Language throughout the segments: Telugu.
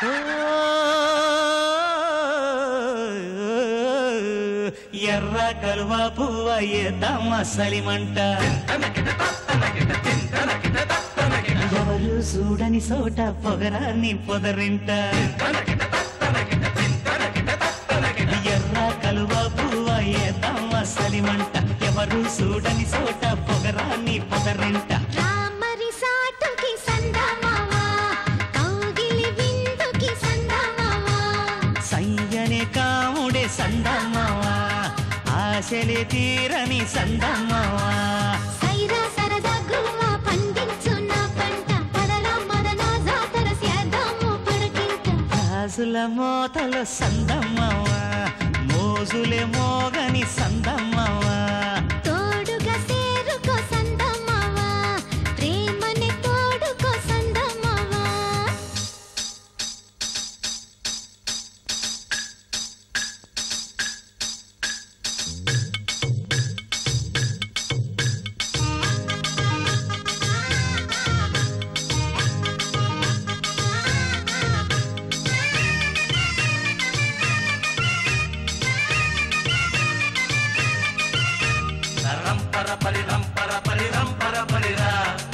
ఎర్ర కలువ పువ్వ ఏద్దామ సలిమంట ఎవరు చూడని చోట పొగరాన్ని పొదరింట ఎర్ర కలువ పువ్వ ఏద్దామ సలిమంట ఎవరు చూడని చోట పొగరాన్ని పొదరింట రామరి సాటుకి సందమావా కౌగిలి విందుకి సందమావా సయ్యనే కాముడే సందమ్మవా ఆశలే తీరని సందమ్మవా సైరా సరదా గువ్వ పండించున్న పంట పదరా మదన జాతర సేద్దాము పడకింట గాజుల మోతలు సందమ్మవా మోజులే మోగని సందమ్మవా తోడుగా సేరుకో సందమావా ప్రేమని తోడుకో సందమావా రంపర పరి రంపర పరి రంపర పరిరా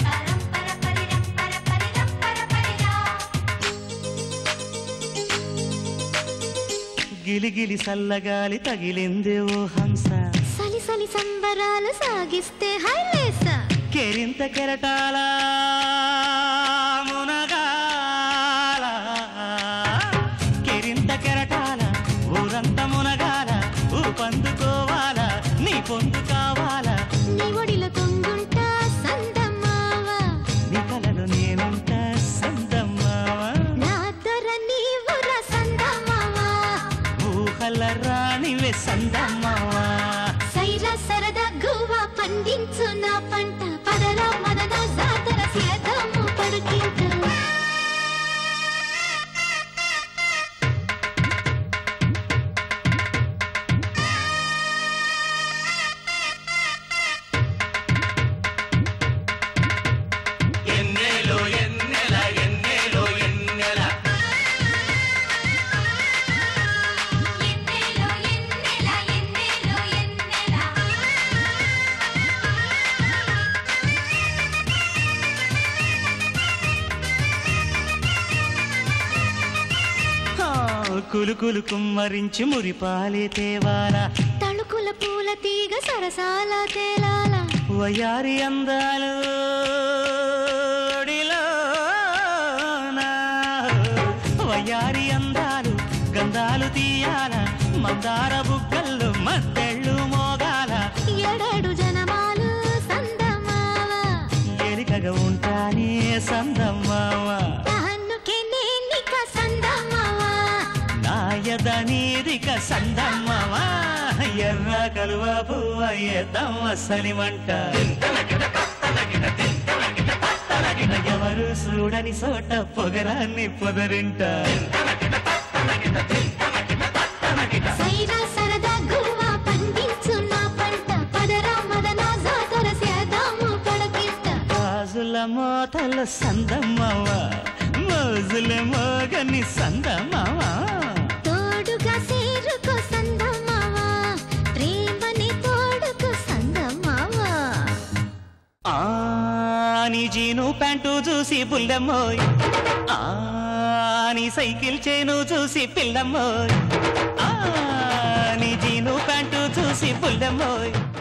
గిలిగిలి సల్లగాలి తగిలిందే ఓ హంస సలి సలి సంబరాలు సాగిస్తే హైలేస కెరింత కెరటాల మునగాల కెరింత కెరటాల ఊరంత మునగాల ఊపందుకోవాల నీ పొందు కావాలా నీ ఒడిలో తొంగుంటా సందమావా నీ కలలు నేనుంట సందమ్మావా నా దొర నీవుర సందమావా ఊహల రాణివే సందమ్మావా సైరా సరదా గువ్వ పండించు నా పంట పదరా మదన జాతర సేద్దాము పడుకింట ఎన్నెలో ఎన్నెల ఎన్నెలో ఎన్నెల ఎన్నెలో ఎన్నెల ఎన్నెలో ఎన్నెల ఆ, కులుకులు కుమ్మరించి మురిపాలే తేవాలా తళుకుల పూల తీగ సరసాల తేలాల వయారి అందాలు ఒడిలోనా. వయారి అందాలు గంధాలు తీయాల మందార బుగ్గల్లో మద్దెళ్ళు మోగాల ఎడడు జనమాలు సందమావా ఎలికగా ఉంటానే సందమ్మావ తాన్నుకే నేనిక సందమావా నాయద నీదిక సందమ్మవా ఎర్ర కలువ పువ్వ ఎద్దమ్మ సలిమంట ఎవరు చూడని చోట పొగరాన్ని పొదరింట సైరా సరదా గువ్వ పండించు నా పంట పదరా మదన జాతర సేద్దాము పడకింట గాజుల మోతల సందమ్మవ మోజుల మోగని సందమ్మవ తోడుగా సేరుకో సందమావా ప్రేమని తోడుకో సందమావా ఆ నీ జీను ప్యాంటు చూసి పుల్లమ్మోయ్ ఆ నీ సైకిల్ చేను చూసి పిల్లమ్మోయ్ ఆ నీ జీను ప్యాంటు చూసి పుల్లమ్మోయ్